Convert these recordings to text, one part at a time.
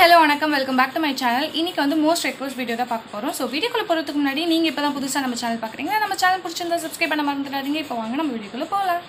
hello வணக்கம் welcome back to my channel இன்னைக்கு வந்து மோஸ்ட் ரெக்வஸ்ட் வீடியோ தான் பார்க்க போகிறோம் ஸோ வீடியோக்குள்ள போகிறதுக்கு முன்னாடி நீங்கள் இப்போ தான் புதுசாக நம்ம சேனல் பார்க்குறீங்க நம்ம சேனல் பிடிச்சிருந்தா சப்ஸ்கிரைப் பண்ண மறந்துடாதீங்க இப்போ வாங்க நம்ம வீடியோக்குள்ளே போகலாம்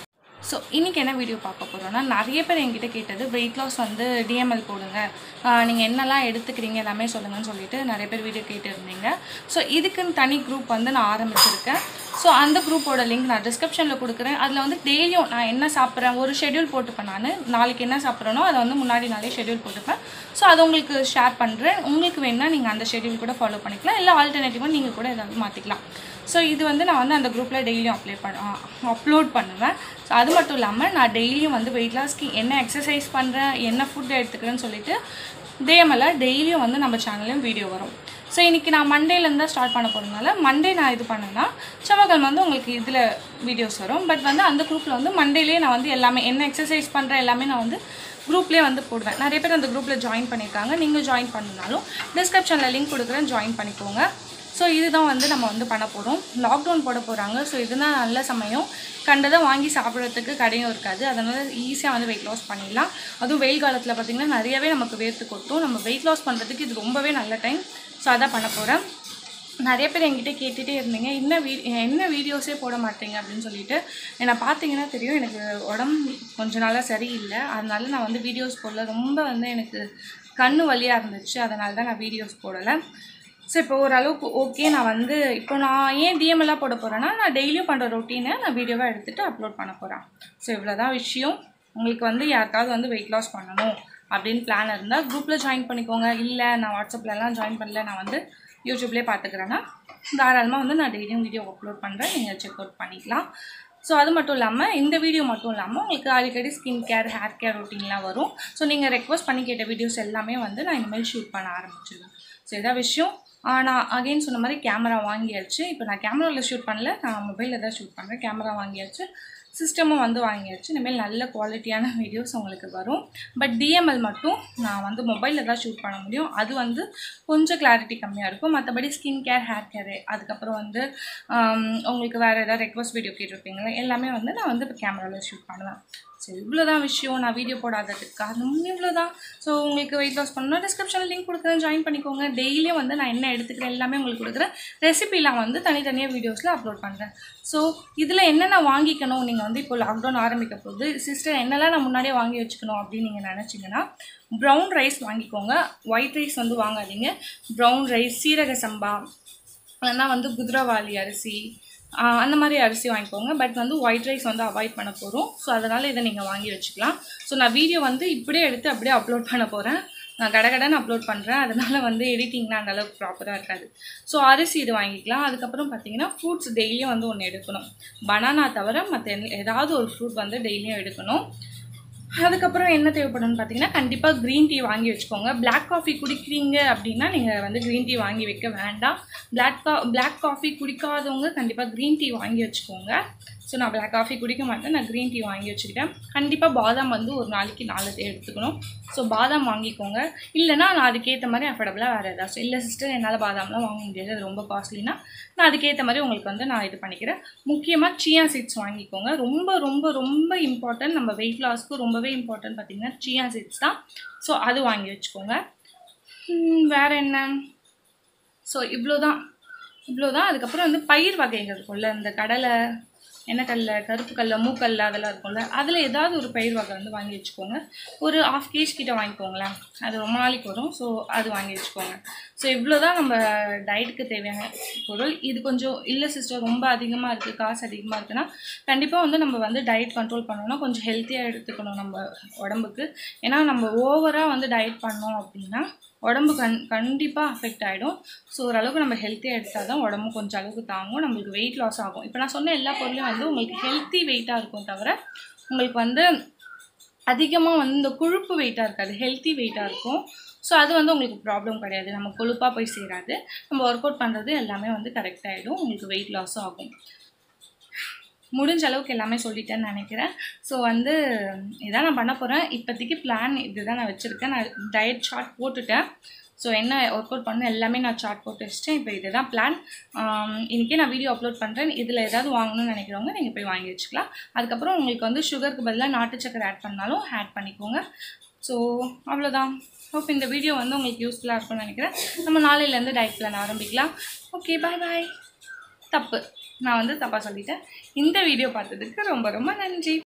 ஸோ இன்றைக்கி என்ன வீடியோ பார்க்க போகிறோம்னா நிறைய பேர் என்கிட்ட கேட்டது வெயிட் லாஸ் வந்து டிஎம்எல் போடுங்க நீங்கள் என்னெல்லாம் எடுத்துக்கிறீங்க எல்லாமே சொல்லுங்கன்னு சொல்லிட்டு நிறைய பேர் வீடியோ கேட்டுருந்தீங்க ஸோ இதுக்குன்னு தனி குரூப் வந்து நான் ஆரம்பிச்சிருக்கேன் ஸோ அந்த குரூப்போட லிங்க் நான் டிஸ்கிரிப்ஷனில் கொடுக்குறேன் அதில் வந்து டெய்லியும் நான் என்ன சாப்பிட்றேன் ஒரு ஷெட்யூல் போட்டுப்பேன் நான் நாளைக்கு என்ன சாப்பிட்றேனோ அதை வந்து முன்னாடி நாளே ஷெட்யூல் போட்டுப்பேன் ஸோ அதை உங்களுக்கு ஷேர் பண்ணுறேன் உங்களுக்கு வேணா நீங்கள் அந்த ஷெட்யூல் கூட ஃபாலோ பண்ணிக்கலாம் இல்லை ஆல்டர்னேட்டிவாக நீங்கள் கூட ஏதாவது மாற்றிக்கலாம் ஸோ இது வந்து நான் வந்து அந்த குரூப்பில் டெய்லியும் அப்ளை பண்ண அப்லோட் பண்ணுவேன் ஸோ அது மட்டும் இல்லாமல் நான் டெய்லியும் வந்து வெயிட் லாஸ்க்கு என்ன எக்ஸசைஸ் பண்ணுறேன் என்ன ஃபுட் எடுத்துக்கிறேன்னு சொல்லிட்டு டேமெல்ல டெய்லியும் வந்து நம்ம சேனல்லையும் வீடியோ வரும் ஸோ இன்றைக்கி நான் மண்டேலேருந்து தான் ஸ்டார்ட் பண்ண போகிறதுனால மண்டே நான் இது பண்ணேன்னா செவ்வாய்க்கிழமை வந்து உங்களுக்கு இதில் வீடியோஸ் வரும் பட் வந்து அந்த குரூப்பில் வந்து மண்டேலேயே நான் வந்து எல்லாமே என்ன எக்ஸசைஸ் பண்ணுறேன் எல்லாமே நான் வந்து குரூப்லேயே வந்து போடுவேன் நிறைய பேர் அந்த குரூப்பில் ஜாயின் பண்ணியிருக்காங்க நீங்கள் ஜாயின் பண்ணனாலும் டிஸ்கிரிப்ஷனில் லிங்க் கொடுக்குறேன் ஜாயின் பண்ணிக்கோங்க ஸோ இதுதான் வந்து நம்ம வந்து பண்ண போகிறோம் லாக்டவுன் போட போகிறாங்க ஸோ இதுதான் நல்ல சமயம் கண்டதை வாங்கி சாப்பிட்றதுக்கு கடையும் இருக்காது அதனால் ஈஸியாக வந்து வெயிட் லாஸ் பண்ணிடலாம் அதுவும் வெயில் காலத்தில் பார்த்திங்கன்னா நிறையவே நமக்கு வேர்த்து கொட்டும் நம்ம வெயிட் லாஸ் பண்ணுறதுக்கு இது ரொம்பவே நல்ல டைம் ஸோ அதான் பண்ண போகிறேன் நிறைய பேர் என்கிட்ட கேட்டுகிட்டே இருந்தீங்க என்ன வீ என்ன வீடியோஸே போட மாட்டீங்க அப்படின்னு சொல்லிட்டு என்னை பார்த்தீங்கன்னா தெரியும் எனக்கு உடம்பு கொஞ்ச நாளாக சரியில்லை அதனால நான் வந்து வீடியோஸ் போடல ரொம்ப வந்து எனக்கு கண்ணு வலியாக இருந்துச்சு அதனால தான் நான் வீடியோஸ் போடலை ஸோ இப்போ ஓரளவுக்கு ஓகே நான் வந்து இப்போ நான் ஏன் டிஎம்எல்லாம் போட போகிறேன்னா நான் டெய்லியும் பண்ணுற ரொட்டீனை நான் வீடியோவாக எடுத்துகிட்டு அப்லோட் பண்ண போகிறேன் ஸோ இவ்வளோதான் விஷயம் உங்களுக்கு வந்து யாருக்காவது வந்து வெயிட் லாஸ் பண்ணணும் அப்படின்னு பிளான் இருந்தால் குரூப்பில் ஜாயின் பண்ணிக்கோங்க இல்லை நான் வாட்ஸ்அப்லலாம் ஜாயின் பண்ணல நான் வந்து யூடியூப்லேயே பார்த்துக்கிறேன்னா தாராளமாக வந்து நான் டெய்லியும் வீடியோ அப்லோட் பண்ணுறேன் நீங்கள் செக் அவுட் பண்ணிக்கலாம் ஸோ அது மட்டும் இல்லாமல் இந்த வீடியோ மட்டும் இல்லாமல் உங்களுக்கு அடிக்கடி ஸ்கின் கேர் ஹேர் கேர் ரொட்டீன்லாம் வரும் ஸோ நீங்கள் ரெக்வஸ்ட் பண்ணி கேட்ட வீடியோஸ் எல்லாமே வந்து நான் இனிமேல் ஷூட் பண்ண ஆரம்பிச்சிடுவேன் ஸோ இதான் விஷயம் நான் அகைன் சொன்ன மாதிரி கேமரா வாங்கியாச்சு இப்போ நான் கேமராவில் ஷூட் பண்ணல நான் மொபைலில் தான் ஷூட் பண்ணுறேன் கேமரா வாங்கியாச்சு சிஸ்டமும் வந்து வாங்கியாச்சு இனிமேல் நல்ல குவாலிட்டியான வீடியோஸ் உங்களுக்கு வரும் பட் டிஎம்எல் மட்டும் நான் வந்து மொபைலில் தான் ஷூட் பண்ண முடியும் அது வந்து கொஞ்சம் கிளாரிட்டி கம்மியாக இருக்கும் மற்றபடி ஸ்கின் கேர் ஹேர் கேரு அதுக்கப்புறம் வந்து உங்களுக்கு வேறு ஏதாவது ரெக்வஸ்ட் வீடியோ கேட்டிருப்பீங்களா எல்லாமே வந்து நான் வந்து இப்போ கேமராவில் ஷூட் பண்ணுவேன் சரி இவ்வளோதான் விஷயம் நான் வீடியோ போடாததுக்கு காரணம் இவ்வளோ தான் ஸோ உங்களுக்கு வெயிட் லாஸ் பண்ணணும் டிஸ்கிரிப்ஷனில் லிங்க் கொடுக்குறேன் ஜாயின் பண்ணிக்கோங்க டெய்லியும் வந்து நான் என்ன எடுத்துக்கிறேன் எல்லாமே உங்களுக்கு கொடுக்குறேன் ரெசிபிலாம் வந்து தனித்தனியாக வீடியோஸில் அப்லோட் பண்ணுறேன் ஸோ இதில் என்னென்ன வாங்கிக்கணும் நீங்கள் வந்து இப்போ லாக்டவுன் ஆரம்பிக்க போகுது சிஸ்டர் என்னெல்லாம் நான் முன்னாடியே வாங்கி வச்சுக்கணும் அப்படின்னு நீங்கள் நினச்சிங்கன்னா ப்ரௌன் ரைஸ் வாங்கிக்கோங்க ஒயிட் ரைஸ் வந்து வாங்காதீங்க ப்ரௌன் ரைஸ் சீரக சம்பா இல்லைன்னா வந்து குதிரவாளி அரிசி அந்த மாதிரி அரிசி வாங்கிக்கோங்க பட் வந்து ஒயிட் ரைஸ் வந்து அவாய்ட் பண்ண போகிறோம் ஸோ அதனால் இதை நீங்கள் வாங்கி வச்சுக்கலாம் ஸோ நான் வீடியோ வந்து இப்படியே எடுத்து அப்படியே அப்லோட் பண்ண போகிறேன் நான் கடகடன்னு அப்லோட் பண்ணுறேன் அதனால் வந்து எடிட்டிங்லாம் அந்தளவுக்கு ப்ராப்பராக இருக்காது ஸோ அரிசி இது வாங்கிக்கலாம் அதுக்கப்புறம் பார்த்தீங்கன்னா ஃப்ரூட்ஸ் டெய்லியும் வந்து ஒன்று எடுக்கணும் பனானா தவிர மற்ற ஏதாவது ஒரு ஃப்ரூட் வந்து டெய்லியும் எடுக்கணும் அதுக்கப்புறம் என்ன தேவைப்படும்னு பார்த்தீங்கன்னா கண்டிப்பாக க்ரீன் டீ வாங்கி வச்சுக்கோங்க பிளாக் காஃபி குடிக்கிறீங்க அப்படின்னா நீங்கள் வந்து க்ரீன் டீ வாங்கி வைக்க வேண்டாம் பிளாக் கா பிளாக் காஃபி குடிக்காதவங்க கண்டிப்பாக க்ரீன் டீ வாங்கி வச்சுக்கோங்க ஸோ நான் பிளாக் காஃபி குடிக்க மாட்டேன் நான் க்ரீன் டீ வாங்கி வச்சுக்கிட்டேன் கண்டிப்பாக பாதாம் வந்து ஒரு நாளைக்கு நாலு எடுத்துக்கணும் ஸோ பாதாம் வாங்கிக்கோங்க இல்லைனா நான் அதுக்கேற்ற மாதிரி அஃபோர்டபுளாக வேறு ஏதாச்சும் இல்லை சிஸ்டர் என்னால் பாதாம்லாம் வாங்க முடியாது அது ரொம்ப காஸ்ட்லினா நான் அதுக்கேற்ற மாதிரி உங்களுக்கு வந்து நான் இது பண்ணிக்கிறேன் முக்கியமாக சியா சீட்ஸ் வாங்கிக்கோங்க ரொம்ப ரொம்ப ரொம்ப இம்பார்ட்டன்ட் நம்ம வெயிட் லாஸ்க்கு ரொம்பவே இம்பார்ட்டன்ட் பார்த்திங்கன்னா சியா சீட்ஸ் தான் ஸோ அது வாங்கி வச்சுக்கோங்க வேறு என்ன ஸோ இவ்வளோ தான் இவ்வளோ தான் அதுக்கப்புறம் வந்து பயிர் வகைகள் இருக்கும்ல இந்த கடலை எண்ணெய்க்கல்ல கருப்பு கல்ல மூக்கல்ல அதெல்லாம் இருக்கும்ல அதில் ஏதாவது ஒரு பயிர் வகை வந்து வாங்கி வச்சுக்கோங்க ஒரு ஆஃப் கேஜ் கிட்ட வாங்கிக்கோங்களேன் அது ரொம்ப நாளைக்கு வரும் ஸோ அது வாங்கி வச்சுக்கோங்க ஸோ இவ்வளோ தான் நம்ம டயட்டுக்கு தேவையான பொருள் இது கொஞ்சம் இல்லை சிஸ்டர் ரொம்ப அதிகமாக இருக்குது காசு அதிகமாக இருக்குன்னா கண்டிப்பாக வந்து நம்ம வந்து டயட் கண்ட்ரோல் பண்ணோம்னா கொஞ்சம் ஹெல்த்தியாக எடுத்துக்கணும் நம்ம உடம்புக்கு ஏன்னா நம்ம ஓவராக வந்து டயட் பண்ணோம் அப்படின்னா உடம்பு கண் கண்டிப்பாக அஃபெக்ட் ஆகிடும் ஸோ ஓரளவுக்கு நம்ம ஹெல்த்தியாக எடுத்தால் தான் உடம்பு கொஞ்சம் அளவுக்கு தாங்கும் நம்மளுக்கு வெயிட் லாஸ் ஆகும் இப்போ நான் சொன்ன எல்லா பொருளையும் வந்து உங்களுக்கு ஹெல்த்தி வெயிட்டாக இருக்கும் தவிர உங்களுக்கு வந்து அதிகமாக வந்து இந்த கொழுப்பு வெயிட்டாக இருக்காது ஹெல்த்தி வெயிட்டாக இருக்கும் ஸோ அது வந்து உங்களுக்கு ப்ராப்ளம் கிடையாது நம்ம கொழுப்பாக போய் சேராது நம்ம ஒர்க் அவுட் பண்ணுறது எல்லாமே வந்து கரெக்ட் ஆகிடும் உங்களுக்கு வெயிட் லாஸும் ஆகும் முடிஞ்ச அளவுக்கு எல்லாமே சொல்லிட்டேன்னு நினைக்கிறேன் ஸோ வந்து இதான் நான் பண்ண போகிறேன் இப்போதைக்கு பிளான் இதுதான் நான் வச்சுருக்கேன் நான் டயட் சார்ட் போட்டுட்டேன் ஸோ என்ன ஒர்க் அவுட் பண்ண எல்லாமே நான் சார்ட் போட்டு வச்சிட்டேன் இப்போ இதுதான் பிளான் இன்றைக்கே நான் வீடியோ அப்லோட் பண்ணுறேன் இதில் ஏதாவது வாங்கணும்னு நினைக்கிறவங்க நீங்கள் போய் வாங்கி வச்சுக்கலாம் அதுக்கப்புறம் உங்களுக்கு வந்து சுகருக்கு பதிலாக நாட்டு சக்கரை ஆட் பண்ணாலும் ஆட் பண்ணிக்கோங்க ஸோ அவ்வளோதான் ஹோப் இந்த வீடியோ வந்து உங்களுக்கு யூஸ்ஃபுல்லாக இருக்கும்னு நினைக்கிறேன் நம்ம நாளையிலேருந்து டயட் பிளான் ஆரம்பிக்கலாம் ஓகே பாய் பாய் தப்பு நான் வந்து தப்பாக சொல்லிட்டேன் இந்த வீடியோ பார்த்ததுக்கு ரொம்ப ரொம்ப நன்றி